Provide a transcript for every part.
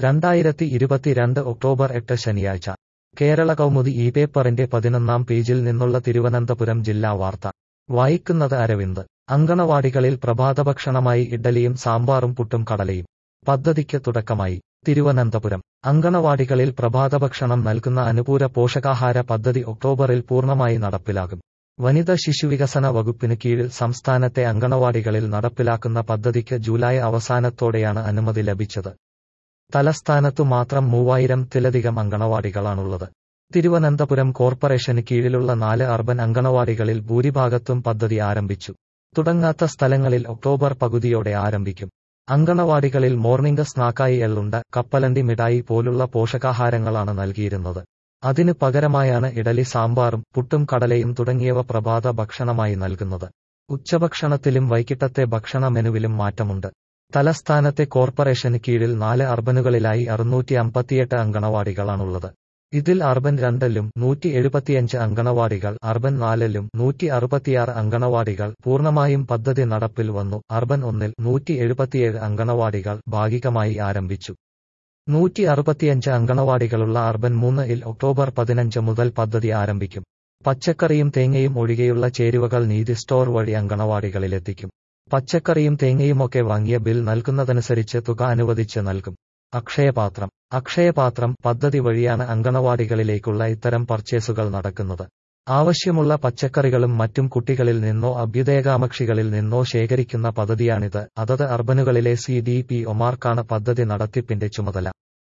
രണ്ടായിരത്തി ഇരുപത്തിരണ്ട് ഒക്ടോബർ എട്ട് ശനിയാഴ്ച കേരള കൗമുദി ഈ പേപ്പറിന്റെ പതിനൊന്നാം പേജിൽ നിന്നുള്ള തിരുവനന്തപുരം ജില്ലാ വാർത്ത വായിക്കുന്നത് അരവിന്ദ് അങ്കണവാടികളിൽ പ്രഭാതഭക്ഷണമായി ഇഡ്ഡലിയും സാമ്പാറും പുട്ടും കടലയും പദ്ധതിക്ക് തുടക്കമായി തിരുവനന്തപുരം അങ്കണവാടികളിൽ പ്രഭാതഭക്ഷണം നൽകുന്ന അനുപൂര പോഷകാഹാര പദ്ധതി ഒക്ടോബറിൽ പൂർണ്ണമായി നടപ്പിലാകും വനിത ശിശുവികസന വകുപ്പിന് കീഴിൽ സംസ്ഥാനത്തെ അങ്കണവാടികളിൽ നടപ്പിലാക്കുന്ന പദ്ധതിക്ക് ജൂലൈ അവസാനത്തോടെയാണ് അനുമതി ലഭിച്ചത് തലസ്ഥാനത്തു മാത്രം മൂവായിരത്തിലധികം അങ്കണവാടികളാണുള്ളത് തിരുവനന്തപുരം കോർപ്പറേഷന് കീഴിലുള്ള നാല് അർബൻ അങ്കണവാടികളിൽ ഭൂരിഭാഗത്തും പദ്ധതി ആരംഭിച്ചു തുടങ്ങാത്ത സ്ഥലങ്ങളിൽ ഒക്ടോബർ പകുതിയോടെ ആരംഭിക്കും അങ്കണവാടികളിൽ മോർണിംഗ് സ്നാക്കായി എള്ളുണ്ട കപ്പലണ്ടി മിഠായി പോലുള്ള പോഷകാഹാരങ്ങളാണ് നൽകിയിരുന്നത് അതിന് പകരമായാണ് ഇഡലി സാമ്പാറും പുട്ടും കടലയും തുടങ്ങിയവ പ്രഭാത ഭക്ഷണമായി നൽകുന്നത് ഉച്ചഭക്ഷണത്തിലും വൈകിട്ടത്തെ ഭക്ഷണ മെനുവിലും മാറ്റമുണ്ട് തലസ്ഥാനത്തെ കോർപ്പറേഷന് കീഴിൽ നാല് അർബനുകളിലായി അറുന്നൂറ്റി അമ്പത്തിയെട്ട് അങ്കണവാടികളാണുള്ളത് ഇതിൽ അർബൻ രണ്ടിലും നൂറ്റി എഴുപത്തിയഞ്ച് അങ്കണവാടികൾ അർബൻ നാലിലും നൂറ്റി അറുപത്തിയാറ് അങ്കണവാടികൾ പൂർണ്ണമായും പദ്ധതി നടപ്പിൽ വന്നു അർബൻ ഒന്നിൽ നൂറ്റി എഴുപത്തിയേഴ് അങ്കണവാടികൾ ഭാഗികമായി ആരംഭിച്ചു നൂറ്റി അറുപത്തിയഞ്ച് അങ്കണവാടികളുള്ള അർബൻ മൂന്ന് ഇൽ ഒക്ടോബർ പതിനഞ്ച് മുതൽ പദ്ധതി ആരംഭിക്കും പച്ചക്കറിയും തേങ്ങയും ഒഴികെയുള്ള ചേരുവകൾ നീതി സ്റ്റോർ വഴി അങ്കണവാടികളിലെത്തിക്കും പച്ചക്കറിയും തേങ്ങയുമൊക്കെ വാങ്ങിയ ബിൽ നൽകുന്നതനുസരിച്ച് തുക അനുവദിച്ച് നൽകും അക്ഷയപാത്രം അക്ഷയപാത്രം പദ്ധതി വഴിയാണ് അങ്കണവാടികളിലേക്കുള്ള ഇത്തരം പർച്ചേസുകൾ നടക്കുന്നത് ആവശ്യമുള്ള പച്ചക്കറികളും മറ്റും കുട്ടികളിൽ നിന്നോ അഭ്യുദയകാമക്ഷികളിൽ നിന്നോ ശേഖരിക്കുന്ന പദ്ധതിയാണിത് അതത് അർബനുകളിലെ സി ഡി പി ഒമാർക്കാണ് പദ്ധതി നടത്തിപ്പിന്റെ ചുമതല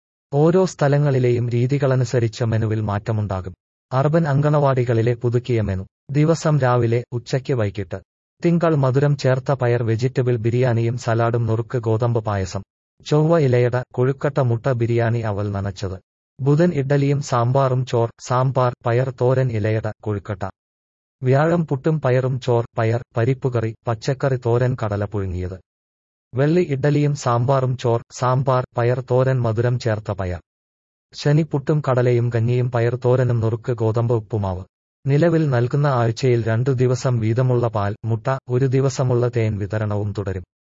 ഓരോ സ്ഥലങ്ങളിലെയും രീതികളനുസരിച്ച് മെനുവിൽ മാറ്റമുണ്ടാകും അർബൻ അങ്കണവാടികളിലെ പുതുക്കിയ മെനു ദിവസം രാവിലെ ഉച്ചയ്ക്ക് വൈകിട്ട് തിങ്കൾ മധുരം ചേർത്ത പയർ വെജിറ്റബിൾ ബിരിയാണിയും സലാഡും നുറുക്ക് ഗോതമ്പ് പായസം ചൊവ്വ ഇലയട കൊഴുക്കട്ട മുട്ട ബിരിയാണി അവൽ നനച്ചത് ബുധൻ ഇഡ്ഡലിയും സാമ്പാറും ചോർ സാമ്പാർ പയർ തോരൻ ഇലയട കൊഴുക്കട്ട വ്യാഴം പുട്ടും പയറും ചോർ പയർ പരിപ്പുകറി പച്ചക്കറി തോരൻ കടല പുഴുങ്ങിയത് വെള്ളി ഇഡ്ഡലിയും സാമ്പാറും ചോർ സാമ്പാർ പയർ തോരൻ മധുരം ചേർത്ത പയർ ശനി പുട്ടും കടലയും കഞ്ഞിയും പയർ തോരനും നുറുക്ക് ഗോതമ്പ് ഉപ്പുമാവ് നിലവിൽ നൽകുന്ന ആഴ്ചയിൽ രണ്ടു ദിവസം വീതമുള്ള പാൽ മുട്ട ഒരു ദിവസമുള്ള തേൻ വിതരണവും തുടരും